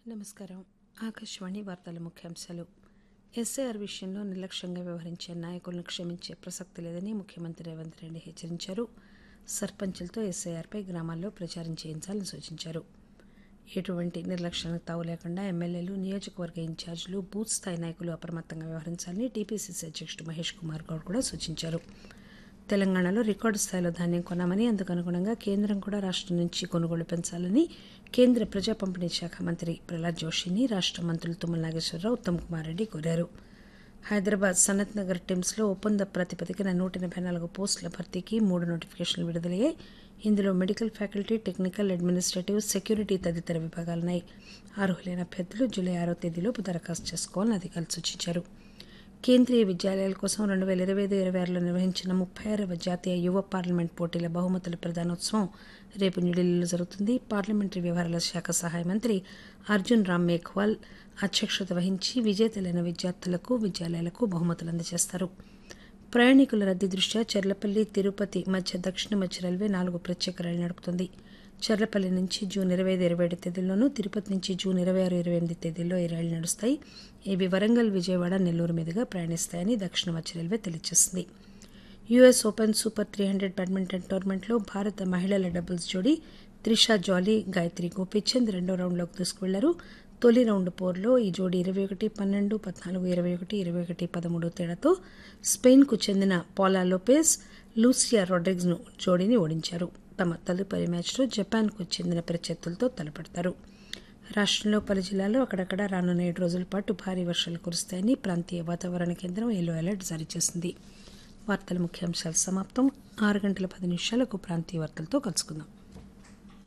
నమస్కారం ఆకాశవాణి వార్తల ముఖ్యాంశాలు ఎస్ఐఆర్ విషయంలో నిర్లక్ష్యంగా వ్యవహరించే నాయకులను క్షమించే ప్రసక్తి లేదని ముఖ్యమంత్రి రేవంత్ రెడ్డి హెచ్చరించారు సర్పంచులతో ఎస్ఐఆర్పై గ్రామాల్లో ప్రచారం చేయించాలని సూచించారు ఎటువంటి నిర్లక్ష్యానికి తావు లేకుండా ఎమ్మెల్యేలు నియోజకవర్గ ఇన్ఛార్జీలు బూత్ స్థాయి నాయకులు అప్రమత్తంగా వ్యవహరించాలని టీపీసీసీ అధ్యక్షుడు మహేష్ కుమార్ గౌడ్ కూడా సూచించారు తెలంగాణలో రికార్డు స్థాయిలో ధాన్యం కొన్నామని అందుకు అనుగుణంగా కేంద్రం కూడా రాష్ట్రం నుంచి కొనుగోలు పెంచాలని కేంద్ర ప్రజా పంపిణీ శాఖ మంత్రి ప్రహ్లాద్ జోషిని రాష్ట్ర మంత్రులు తుమ్మల నాగేశ్వరరావు ఉత్తమ్ కుమార్ రెడ్డి కోరారు హైదరాబాద్ సనత్ నగర్ టిమ్స్లో ఒప్పంద ప్రాతిపదికన నూట ఎనభై నాలుగు పోస్టుల భర్తీకి మూడు నోటిఫికేషన్లు విడుదలయ్యాయి ఇందులో medical faculty technical administrative security తదితర విభాగాలున్నాయి అర్హులైన అభ్యర్థులు జూలై ఆరో తేదీలోపు దరఖాస్తు చేసుకోవాలని అధికారులు సూచించారు కేంద్రీయ విద్యాలయాల కోసం రెండు వేల ఇరవై ఐదు ఇరవై ఆరులో నిర్వహించిన ముప్పై ఆరవ జాతీయ యువ పార్లమెంట్ పోటీల బహుమతుల ప్రదానోత్సవం రేపు న్యూఢిల్లీలో జరుగుతుంది పార్లమెంటరీ వ్యవహారాల శాఖ సహాయ మంత్రి అర్జున్ రామ్ మేఘ్వాల్ అధ్యక్షత వహించి విజేతలైన విద్యార్థులకు విద్యాలయాలకు బహుమతులు అందజేస్తారు ప్రయాణికుల రద్దీ దృష్ట్యా చెర్లపల్లి తిరుపతి మధ్య దక్షిణ మధ్య రైల్వే నాలుగు ప్రత్యేక రైలు నడుపుతుంది చెర్లపల్లి నుంచి జూన్ ఇరవై ఐదు ఇరవై ఏడు తేదీల్లోనూ తిరుపతి నుంచి జూన్ ఇరవై ఆరు ఇరవై ఎనిమిది తేదీల్లో ఈ రైళ్లు నడుస్తాయి ఇవి వరంగల్ విజయవాడ నెల్లూరు మీదుగా ప్రయాణిస్తాయని దక్షిణ మధ్య రైల్వే తెలియజేసింది US Open super three hundred badminton టోర్నమెంట్లో భారత మహిళల డబుల్స్ జోడీ త్రిషా జాలీ గాయత్రి గోపీచంద్ రెండో రౌండ్లోకి దూసుకువెళ్లారు తొలి రౌండ్ పోర్లో ఈ జోడీ ఇరవై ఒకటి పన్నెండు పద్నాలుగు ఇరవై ఒకటి ఇరవై ఒకటి పదమూడు తేడాతో స్పెయిన్కు చెందిన పాలా లోపేజ్ లూసియా రొడ్రిగ్స్ను జోడీని ఓడించారు తమ తదుపరి మ్యాచ్లో జపాన్కు చెందిన ప్రత్యర్థులతో తలపడతారు రాష్ట్రంలో పలు జిల్లాల్లో అక్కడక్కడ రానున్న ఏడు రోజుల పాటు భారీ వర్షాలు కురుస్తాయని ప్రాంతీయ వాతావరణ కేంద్రం ఎల్లో అలర్ట్ జారీ చేసింది వార్తల ముఖ్యాంశాలు సమాప్తం ఆరు గంటల పది నిమిషాలకు ప్రాంతీయ వార్తలతో కలుసుకుందాం